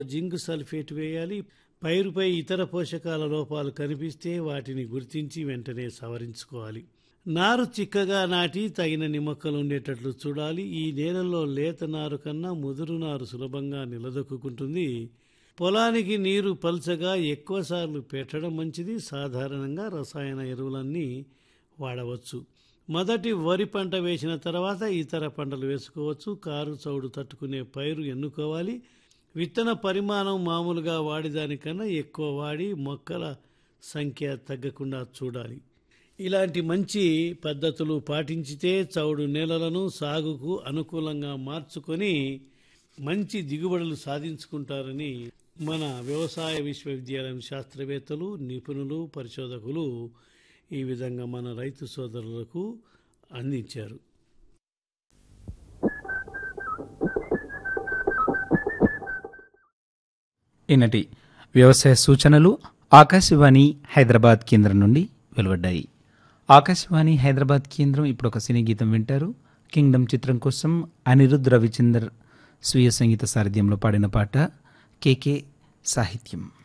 zinc sulphate వేయాలి పైరుపై ఇతర పోషకాల లోపాలు కనిపిస్తే వాటిని గుర్తించి వెంటనే సవరించుకోవాలి నారు చిక్కగా నాటి తగినన్ని మొక్కలు ఉండేటట్లు చూడాలి ఈ నేలల్లో లేత నారు కన్నా ముదురు నారు సులభంగా నిలదొక్కుంటుంది పొలానికి నీరు పల్చగా ఎక్కువసార్లు పెట్టడం మంచిది సాధారణంగా రసాయన ఎరువులన్నీ వాడవచ్చు మొదటి వరి పంట వేసిన తర్వాత ఇతర పంటలు వేసుకోవచ్చు కారు చౌడు తట్టుకునే పైరు ఎన్నుకోవాలి విత్తన పరిమాణం మామూలుగా వాడిదానికన్నా ఎక్కువ వాడి మొక్కల సంఖ్య తగ్గకుండా చూడాలి ఇలాంటి మంచి పద్ధతులు పాటించితే చౌడు నేలలను సాగుకు అనుకూలంగా మార్చుకొని మంచి దిగుబడులు సాధించుకుంటారని మన వ్యవసాయ విశ్వవిద్యాలయం శాస్త్రవేత్తలు నిపుణులు పరిశోధకులు ఈ విధంగా మన రైతు సోదరులకు అందించారు ఈనాటి వ్యవసాయ సూచనలు ఆకాశవాణి హైదరాబాద్ కేంద్రం నుండి వెలువడ్డాయి ఆకాశవాణి హైదరాబాద్ కేంద్రం ఇప్పుడు ఒక సినీ గీతం వింటారు కింగ్డమ్ చిత్రం కోసం అనిరుద్ రవిచందర్ స్వీయ సంగీత సారథ్యంలో పాడిన పాట కేకే సాహిత్యం